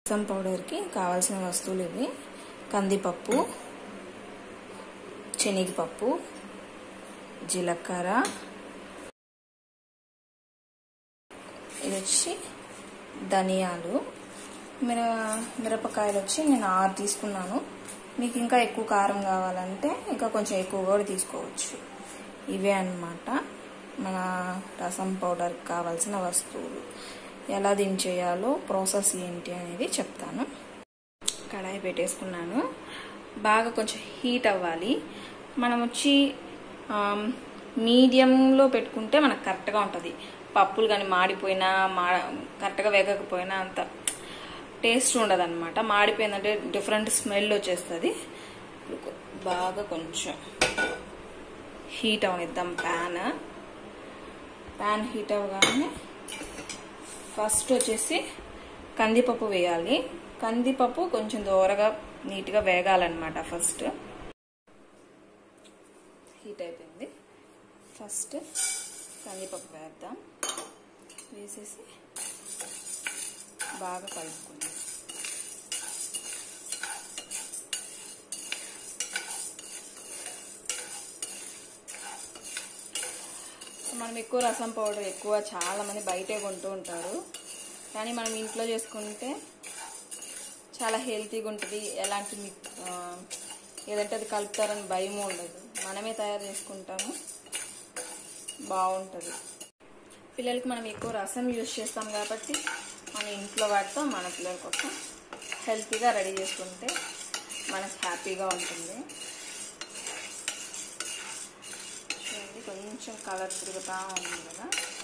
రసం పౌడర్కి కావాల్సిన వస్తువులు ఇవి కందిపప్పు శనగపప్పు జీలకర్ర ఇది వచ్చి ధనియాలు మిర మిరపకాయలు వచ్చి నేను ఆరు తీసుకున్నాను మీకు ఇంకా ఎక్కువ కారం కావాలంటే ఇంకా కొంచెం ఎక్కువ కూడా తీసుకోవచ్చు ఇవే అన్నమాట మన రసం పౌడర్కి కావాల్సిన వస్తువులు ఎలా దించేయాలో ప్రాసెస్ ఏంటి అనేది చెప్తాను కడాయి పెట్టేసుకున్నాను బాగా కొంచెం హీట్ అవ్వాలి మనం వచ్చి మీడియంలో పెట్టుకుంటే మనకు కరెక్ట్గా ఉంటుంది పప్పులు కానీ మాడిపోయినా మా కరెక్ట్గా వేగకపోయినా అంత టేస్ట్ ఉండదు అనమాట మాడిపోయిందంటే డిఫరెంట్ స్మెల్ వచ్చేస్తుంది బాగా కొంచెం హీట్ అవనిద్దాం ప్యాన్ ప్యాన్ హీట్ అవ్వగానే ఫస్ట్ వచ్చేసి కందిపప్పు వేయాలి కందిపప్పు కొంచెం దూరగా నీట్గా వేగాలన్నమాట ఫస్ట్ హీట్ అయిపోయింది ఫస్ట్ కందిపప్పు వేద్దాం వేసేసి బాగా కలుపుకుందాం మనం ఎక్కువ రసం పౌడర్ ఎక్కువ చాలా మంది బయటే కొంటూ ఉంటారు కానీ మనం ఇంట్లో చేసుకుంటే చాలా హెల్తీగా ఉంటుంది ఎలాంటి మిక్- ఆ, ఏదంటే అది కలుపుతారని భయము ఉండదు మనమే తయారు చేసుకుంటాము బాగుంటుంది పిల్లలకి మనం ఎక్కువ రసం యూజ్ చేస్తాం కాబట్టి మన ఇంట్లో వాటితో మన పిల్లల కోసం హెల్తీగా రెడీ చేసుకుంటే మనకు హ్యాపీగా ఉంటుంది చూడండి కొంచెం కలర్ తిరుగుతూ ఉంది కదా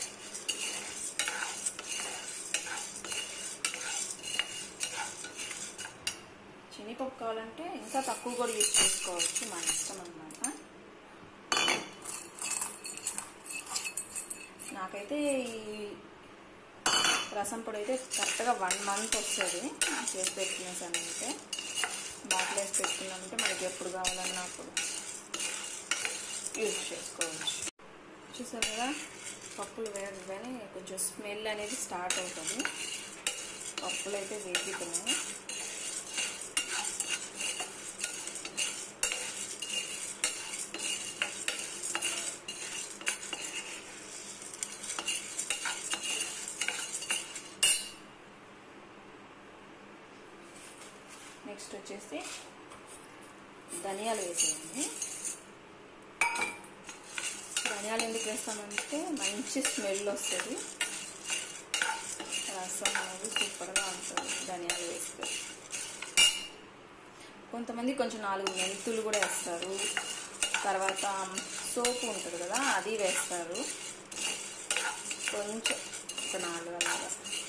శనగపప్పు కావాలంటే ఇంకా తక్కువ కూడా యూజ్ చేసుకోవచ్చు మన ఇష్టం అనమాట నాకైతే ఈ రసం పొడి అయితే కరెక్ట్గా వన్ మంత్ వస్తుంది చేసి పెట్టుకునేసాను అంటే బాటిల్ వేసి పెట్టుకున్నామంటే మనకి ఎప్పుడు కావాలన్నా అప్పుడు యూజ్ చేసుకోవచ్చు చూసారు కదా పప్పులు వేయగానే కొంచెం స్మెల్ అనేది స్టార్ట్ అవుతుంది పప్పులు అయితే వేగిపోయినాయి నెక్స్ట్ వచ్చేసి ధనియాలు వేసేయండి ధనియాలు ఎందుకు వేస్తామంటే మంచి స్మెల్ వస్తుంది రసం అనేది సూపర్గా ఉంటుంది ధనియాలు వేస్తే కొంతమంది కొంచెం నాలుగు మెంతులు కూడా వేస్తారు తర్వాత సోపు ఉంటుంది కదా అది వేస్తారు కొంచెం ఒక నాలుగు అలాగా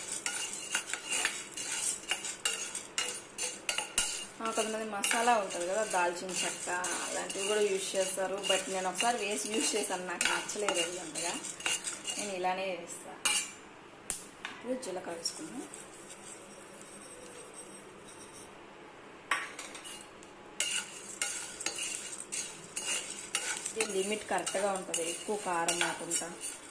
ఆ, కొంతమంది మసాలా ఉంటుంది కదా దాల్చిన చెక్క అలాంటివి కూడా యూజ్ చేస్తారు బట్ నేను ఒకసారి వేసి యూజ్ చేశాను నాకు నచ్చలేదు అది అంతగా నేను ఇలానే వేస్తాను ఇప్పుడు జీలకర్ర వేసుకున్నాను ఇది లిమిట్ కరెక్ట్గా ఉంటుంది ఎక్కువ కారం కాకుండా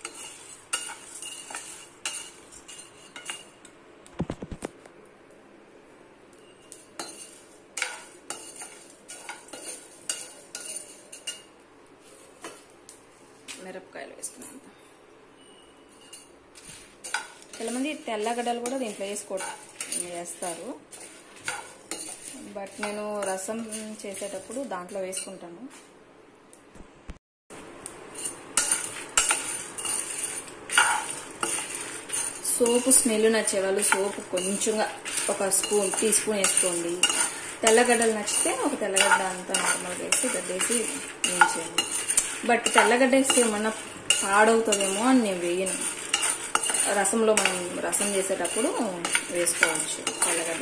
మిరపకాయలు వేసుకున్నాను చాలామంది తెల్లగడ్డలు కూడా దీంట్లో వేసుకో వేస్తారు బట్ నేను రసం చేసేటప్పుడు దాంట్లో వేసుకుంటాను సోపు స్మెల్ నచ్చేవాళ్ళు సోపు కొంచెంగా ఒక స్పూన్ టీ స్పూన్ వేసుకోండి తెల్లగడ్డలు నచ్చితే ఒక తెల్లగడ్డ అంతా నార్మల్గా వేసి గడ్డేసి వేయించేయండి బట్ తెల్లగడ్డ వేస్తే ఏమన్నా పాడవుతుందేమో అని నేను వేయను రసంలో మనం రసం చేసేటప్పుడు వేసుకోవచ్చు తెల్లగడ్డ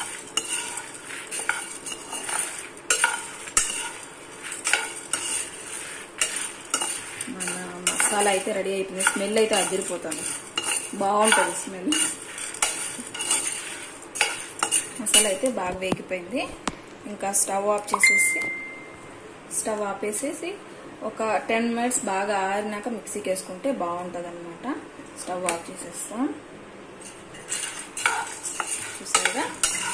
మన మసాలా అయితే రెడీ అయిపోయింది స్మెల్ అయితే అదిరిపోతుంది బాగుంటుంది స్మెల్ మసాలా అయితే బాగా వేగిపోయింది ఇంకా స్టవ్ ఆఫ్ చేసేసి స్టవ్ ఆపేసేసి ఒక టెన్ మినిట్స్ బాగా ఆరినాక మిక్సీకి వేసుకుంటే బాగుంటుంది అనమాట స్టవ్ ఆఫ్ చేసేస్తాం చూసారా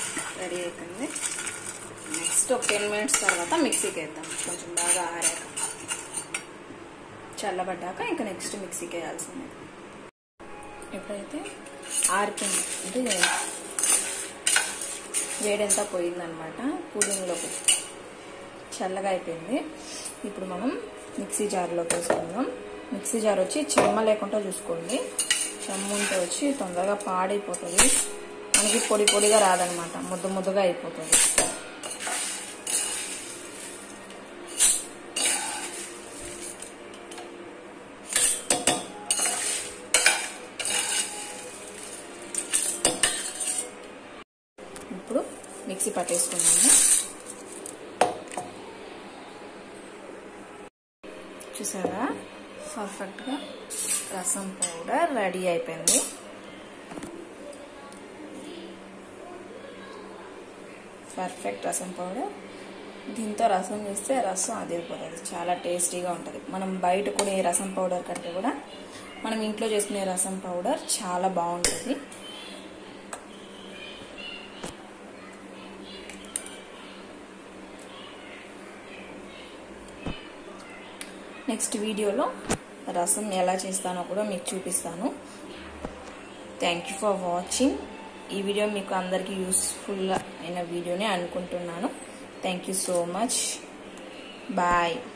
రెడీ అయిపోయింది నెక్స్ట్ ఒక టెన్ మినిట్స్ తర్వాత మిక్సీకి వేద్దాం కొంచెం బాగా ఆరాక చల్లబడ్డాక ఇంకా నెక్స్ట్ మిక్సీకి వేయాల్సిందే ఎప్పుడైతే ఆరిపోయింది అంటే వేడంతా పోయిందనమాట కూలింగ్లోకి చల్లగా అయిపోయింది ఇప్పుడు మనం మిక్సీ జార్లోకి వేసుకుందాం మిక్సీ జార్ వచ్చి చెమ్మ లేకుండా చూసుకోండి చెమ్మ ఉంటే వచ్చి తొందరగా పాడైపోతుంది మనకి పొడి పొడిగా రాదనమాట ముద్ద ముద్దగా అయిపోతుంది ఇప్పుడు మిక్సీ పట్టేసుకున్నాము చూసారా పర్ఫెక్ట్గా రసం పౌడర్ రెడీ అయిపోయింది పర్ఫెక్ట్ రసం పౌడర్ దీంతో రసం చేస్తే రసం అదిరిపోతుంది చాలా టేస్టీగా ఉంటుంది మనం బయట కొనే రసం పౌడర్ కంటే కూడా మనం ఇంట్లో చేసుకునే రసం పౌడర్ చాలా బాగుంటుంది నెక్స్ట్ వీడియోలో రసం ఎలా చేస్తానో కూడా మీకు చూపిస్తాను థ్యాంక్ యూ ఫర్ వాచింగ్ ఈ వీడియో మీకు అందరికీ యూస్ఫుల్ అయిన వీడియోనే అనుకుంటున్నాను thank you so much bye